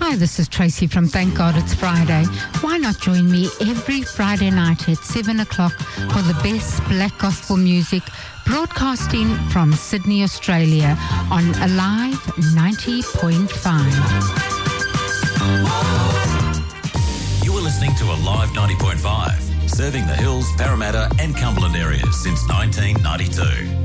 Hi, this is Tracy from Thank God It's Friday. Why not join me every Friday night at 7 o'clock for the best black gospel music broadcasting from Sydney, Australia on Alive 90.5. You are listening to Alive 90.5, serving the hills, Parramatta, and Cumberland areas since 1992.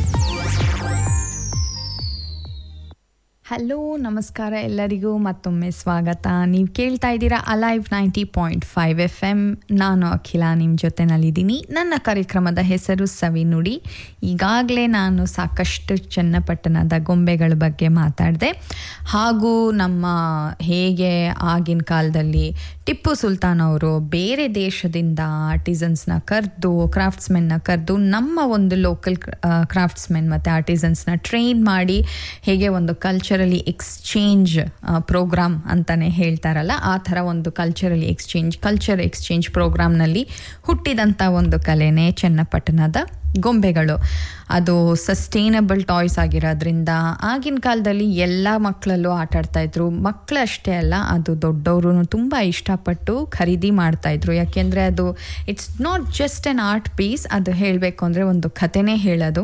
Hello ನಮಸ್ಕಾರ ಎಲ್ಲರಿಗೂ ಮತ್ತೊಮ್ಮೆ ಸ್ವಾಗತ ನೀವು ಕೇಳ್ತಾ ಇದ್ದೀರಾ Alive ninety point five F M ನಾನು ಅಖಿಲ ನಿಮ್ಮ ಜೊತೆನಲ್ಲಿದ್ದೀನಿ ನನ್ನ ಕಾರ್ಯಕ್ರಮದ ಹೆಸರು ಸವಿನುಡಿ ಈಗಾಗಲೇ ನಾನು ಸಾಕಷ್ಟು ಚನ್ನಪಟ್ಟಣದ ಗೊಂಬೆಗಳ ಬಗ್ಗೆ ಮಾತಾಡಿದೆ ಹಾಗೂ ನಮ್ಮ ಹೇಗೆ ಆಗಿನ ಕಾಲದಲ್ಲಿ ಟಿಪ್ಪು ಸುಲ್ತಾನ್ ಅವರು ಬೇರೆ ದೇಶದಿಂದ ಆರ್ಟಿಸನ್ಸ್ನ ಕರೆದು ಕ್ರಾಫ್ಟ್ಸ್ಮೆನ್ನ ಕರೆದು ನಮ್ಮ ಒಂದು ಲೋಕಲ್ ಕ್ರಾಫ್ಟ್ಸ್ಮೆನ್ ಮತ್ತು ಆರ್ಟಿಸನ್ಸ್ನ ಟ್ರೈನ್ ಮಾಡಿ ಹೇಗೆ ಒಂದು ಕಲ್ಚರಲಿ ಎಕ್ಸ್ಚೇಂಜ್ ಪ್ರೋಗ್ರಾಮ್ ಅಂತಲೇ ಹೇಳ್ತಾರಲ್ಲ ಆ ಥರ ಒಂದು ಕಲ್ಚರಲಿ ಎಕ್ಸ್ಚೇಂಜ್ ಕಲ್ಚರ್ ಎಕ್ಸ್ಚೇಂಜ್ ಪ್ರೋಗ್ರಾಮ್ನಲ್ಲಿ ಹುಟ್ಟಿದಂಥ ಒಂದು ಕಲೆನೇ ಚನ್ನಪಟ್ಟಣದ ಗೊಂಬೆಗಳು ಅದು ಸಸ್ಟೈನಬಲ್ ಟಾಯ್ಸ್ ಆಗಿರೋದ್ರಿಂದ ಆಗಿನ ಕಾಲದಲ್ಲಿ ಎಲ್ಲ ಮಕ್ಕಳಲ್ಲೂ ಆಟ ಆಡ್ತಾಯಿದ್ರು ಮಕ್ಕಳು ಅಷ್ಟೇ ಅಲ್ಲ ಅದು ದೊಡ್ಡವರು ತುಂಬ ಇಷ್ಟಪಟ್ಟು ಖರೀದಿ ಮಾಡ್ತಾಯಿದ್ರು ಯಾಕೆಂದರೆ ಅದು it's not just an art piece ಅದು ಹೇಳಬೇಕು ಅಂದರೆ ಒಂದು ಕಥೆನೇ ಹೇಳೋದು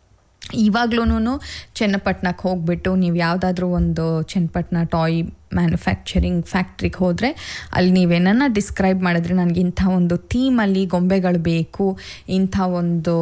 ಇವಾಗ್ಲೂ ಚನ್ನಪಟ್ಟಣಕ್ಕೆ ಹೋಗ್ಬಿಟ್ಟು ನೀವು ಯಾವುದಾದ್ರೂ ಒಂದು ಚನ್ನಪಟ್ಟಣ ಟಾಯ್ ಮ್ಯಾನುಫ್ಯಾಕ್ಚರಿಂಗ್ ಫ್ಯಾಕ್ಟ್ರಿಗೆ ಹೋದರೆ ಅಲ್ಲಿ ನೀವೇನನ್ನ ಡಿಸ್ಕ್ರೈಬ್ ಮಾಡಿದ್ರೆ ನನಗೆ ಇಂಥ ಒಂದು ಥೀಮಲ್ಲಿ ಗೊಂಬೆಗಳು ಬೇಕು ಇಂಥ ಒಂದು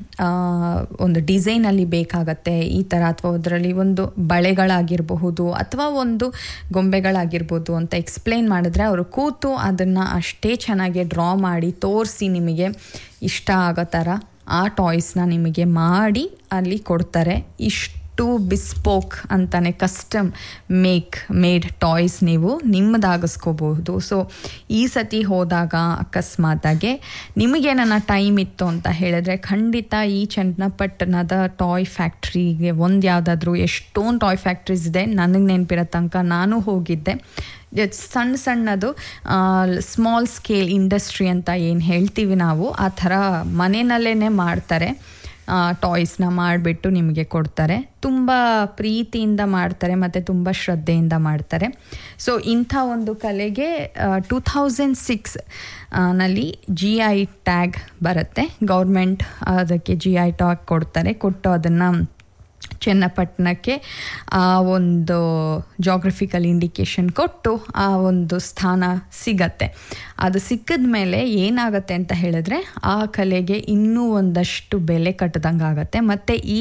ಒಂದು ಡಿಸೈನಲ್ಲಿ ಬೇಕಾಗತ್ತೆ ಈ ಥರ ಅಥವಾ ಅದರಲ್ಲಿ ಒಂದು ಬಳೆಗಳಾಗಿರಬಹುದು ಅಥವಾ ಒಂದು ಗೊಂಬೆಗಳಾಗಿರ್ಬೋದು ಅಂತ ಎಕ್ಸ್ಪ್ಲೇನ್ ಮಾಡಿದ್ರೆ ಅವರು ಕೂತು ಅದನ್ನು ಅಷ್ಟೇ ಚೆನ್ನಾಗಿ ಡ್ರಾ ಮಾಡಿ ತೋರಿಸಿ ನಿಮಗೆ ಇಷ್ಟ ಆಗೋ ಥರ ಆ ಟಾಯ್ಸ್ನ ನಿಮಗೆ ಮಾಡಿ ಅಲ್ಲಿ ಕೊಡ್ತಾರೆ ಇಷ್ಟು ಬಿಸ್ಪೋಕ್ ಅಂತಾನೆ ಕಸ್ಟಮ್ ಮೇಕ್ ಮೇಡ್ ಟಾಯ್ಸ್ ನೀವು ನಿಮ್ಮದಾಗಿಸ್ಕೋಬಹುದು ಸೊ ಈ ಸತಿ ಹೋದಾಗ ಅಕಸ್ಮಾತಾಗೆ ನಿಮಗೆ ನನ್ನ ಟೈಮ್ ಇತ್ತು ಅಂತ ಹೇಳಿದ್ರೆ ಖಂಡಿತ ಈ ಚನ್ನಪಟ್ಟಣದ ಟಾಯ್ ಫ್ಯಾಕ್ಟ್ರಿಗೆ ಒಂದು ಯಾವುದಾದ್ರೂ ಎಷ್ಟೊಂದು ಟಾಯ್ ಫ್ಯಾಕ್ಟ್ರೀಸ್ ಇದೆ ನನಗೆ ನೆನಪಿರೋ ತನಕ ನಾನು ಹೋಗಿದ್ದೆ ಸಣ್ಣ ಸಣ್ಣದು ಸ್ಮಾಲ್ ಸ್ಕೇಲ್ ಇಂಡಸ್ಟ್ರಿ ಅಂತ ಏನು ಹೇಳ್ತೀವಿ ನಾವು ಆ ಥರ ಮನೆಯಲ್ಲೇ ಮಾಡ್ತಾರೆ ಟಾಯ್ಸ್ನ ಮಾಡಿಬಿಟ್ಟು ನಿಮಗೆ ಕೊಡ್ತಾರೆ ತುಂಬ ಪ್ರೀತಿಯಿಂದ ಮಾಡ್ತಾರೆ ಮತ್ತು ತುಂಬ ಶ್ರದ್ಧೆಯಿಂದ ಮಾಡ್ತಾರೆ ಸೊ ಇಂಥ ಒಂದು ಕಲೆಗೆ ಟೂ ಥೌಸಂಡ್ ಸಿಕ್ಸ್ ನಲ್ಲಿ ಜಿ ಐ ಟ್ಯಾಗ್ ಬರುತ್ತೆ ಗೌರ್ಮೆಂಟ್ ಅದಕ್ಕೆ ಜಿ ಐ ಟ್ಯಾಗ್ ಕೊಡ್ತಾರೆ ಕೊಟ್ಟು ಅದನ್ನು ಚನ್ನಪಟ್ಟಣಕ್ಕೆ ಆ ಒಂದು ಜಾಗ್ರಫಿಕಲ್ ಇಂಡಿಕೇಶನ್ ಕೊಟ್ಟು ಆ ಒಂದು ಸ್ಥಾನ ಸಿಗತ್ತೆ ಅದು ಸಿಕ್ಕಿದ ಮೇಲೆ ಏನಾಗುತ್ತೆ ಅಂತ ಹೇಳಿದ್ರೆ ಆ ಕಲೆಗೆ ಇನ್ನೂ ಒಂದಷ್ಟು ಬೆಲೆ ಕಟ್ಟದಂಗೆ ಆಗುತ್ತೆ ಮತ್ತು ಈ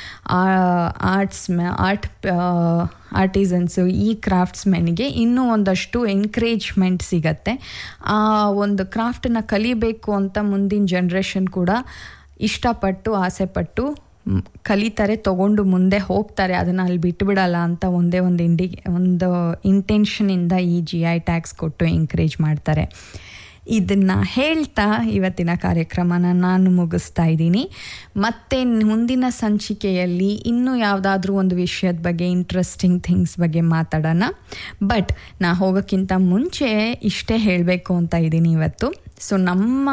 ಆರ್ಟ್ಸ್ ಆರ್ಟ್ ಆರ್ಟಿಸನ್ಸು ಈ ಕ್ರಾಫ್ಟ್ಸ್ಮೆನ್ಗೆ ಇನ್ನೂ ಒಂದಷ್ಟು ಎನ್ಕರೇಜ್ಮೆಂಟ್ ಸಿಗತ್ತೆ ಆ ಒಂದು ಕ್ರಾಫ್ಟನ್ನ ಕಲಿಬೇಕು ಅಂತ ಮುಂದಿನ ಜನ್ರೇಷನ್ ಕೂಡ ಇಷ್ಟಪಟ್ಟು ಆಸೆಪಟ್ಟು ಕಲಿತಾರೆ ತಗೊಂಡು ಮುಂದೆ ಹೋಗ್ತಾರೆ ಅದನ್ನು ಅಲ್ಲಿ ಬಿಟ್ಟುಬಿಡಲ್ಲ ಅಂತ ಒಂದೇ ಒಂದು ಇಂಡಿ ಒಂದು ಇಂಟೆನ್ಷನಿಂದ ಈ ಜಿ ಐ ಟ್ಯಾಕ್ಸ್ ಕೊಟ್ಟು ಎಂಕರೇಜ್ ಮಾಡ್ತಾರೆ ಇದನ್ನು ಹೇಳ್ತಾ ಇವತ್ತಿನ ಕಾರ್ಯಕ್ರಮನ ನಾನು ಮುಗಿಸ್ತಾ ಇದ್ದೀನಿ ಮತ್ತೆ ಮುಂದಿನ ಸಂಚಿಕೆಯಲ್ಲಿ ಇನ್ನೂ ಯಾವುದಾದ್ರೂ ಒಂದು ವಿಷಯದ ಬಗ್ಗೆ ಇಂಟ್ರೆಸ್ಟಿಂಗ್ ಥಿಂಗ್ಸ್ ಬಗ್ಗೆ ಮಾತಾಡೋಣ ಬಟ್ ನಾ ಹೋಗೋಕ್ಕಿಂತ ಮುಂಚೆ ಇಷ್ಟೇ ಹೇಳಬೇಕು ಅಂತ ಇದ್ದೀನಿ ಇವತ್ತು ಸೊ ನಮ್ಮ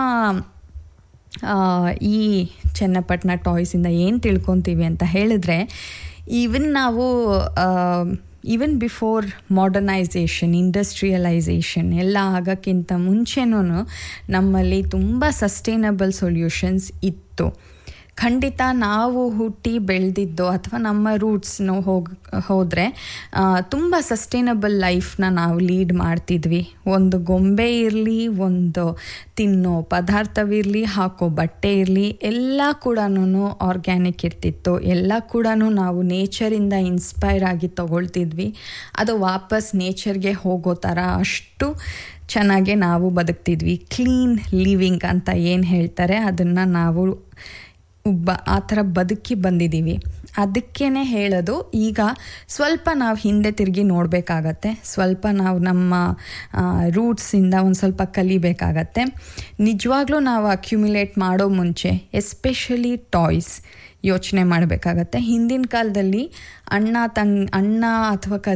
ಈ ಚನ್ನಪಟ್ಟಣ ಟಾಯ್ಸಿಂದ ಏನು ತಿಳ್ಕೊತೀವಿ ಅಂತ ಹೇಳಿದ್ರೆ ಈವನ್ ನಾವು ಈವನ್ ಬಿಫೋರ್ ಮಾಡರ್ನೈಸೇಷನ್ ಇಂಡಸ್ಟ್ರಿಯಲೈಸೇಷನ್ ಎಲ್ಲ ಆಗೋಕ್ಕಿಂತ ಮುಂಚೆನೂ ನಮ್ಮಲ್ಲಿ ತುಂಬ ಸಸ್ಟೈನಬಲ್ ಸೊಲ್ಯೂಷನ್ಸ್ ಇತ್ತು ಖಂಡಿತ ನಾವು ಹುಟ್ಟಿ ಬೆಳೆದಿದ್ದು ಅಥವಾ ನಮ್ಮ ರೂಟ್ಸ್ನು ಹೋಗಿ ಹೋದರೆ ತುಂಬ ಸಸ್ಟೈನಬಲ್ ಲೈಫ್ನ ನಾವು ಲೀಡ್ ಮಾಡ್ತಿದ್ವಿ ಒಂದು ಗೊಂಬೆ ಇರಲಿ ಒಂದು ತಿನ್ನೋ ಪದಾರ್ಥವಿರಲಿ ಹಾಕೋ ಬಟ್ಟೆ ಇರಲಿ ಎಲ್ಲ ಕೂಡ ಆರ್ಗ್ಯಾನಿಕ್ ಇರ್ತಿತ್ತು ಎಲ್ಲ ಕೂಡ ನಾವು ನೇಚರಿಂದ ಇನ್ಸ್ಪೈರ್ ಆಗಿ ತಗೊಳ್ತಿದ್ವಿ ಅದು ವಾಪಸ್ ನೇಚರ್ಗೆ ಹೋಗೋ ಥರ ಅಷ್ಟು ಚೆನ್ನಾಗೆ ನಾವು ಬದುಕ್ತಿದ್ವಿ ಕ್ಲೀನ್ ಲಿವಿಂಗ್ ಅಂತ ಏನು ಹೇಳ್ತಾರೆ ಅದನ್ನು ನಾವು ಬ ಆ ಥರ ಬದುಕಿ ಬಂದಿದ್ದೀವಿ ಅದಕ್ಕೇ ಹೇಳೋದು ಈಗ ಸ್ವಲ್ಪ ನಾವು ಹಿಂದೆ ತಿರುಗಿ ನೋಡಬೇಕಾಗತ್ತೆ ಸ್ವಲ್ಪ ನಾವು ನಮ್ಮ ರೂಟ್ಸಿಂದ ಒಂದು ಸ್ವಲ್ಪ ಕಲಿಬೇಕಾಗತ್ತೆ ನಿಜವಾಗ್ಲೂ ನಾವು ಅಕ್ಯುಮಿಲೇಟ್ ಮಾಡೋ ಮುಂಚೆ ಎಸ್ಪೆಷಲಿ ಟಾಯ್ಸ್ ಯೋಚನೆ ಮಾಡಬೇಕಾಗತ್ತೆ ಹಿಂದಿನ ಕಾಲದಲ್ಲಿ ಅಣ್ಣ ತಂಗ್ ಅಣ್ಣ ಅಥವಾ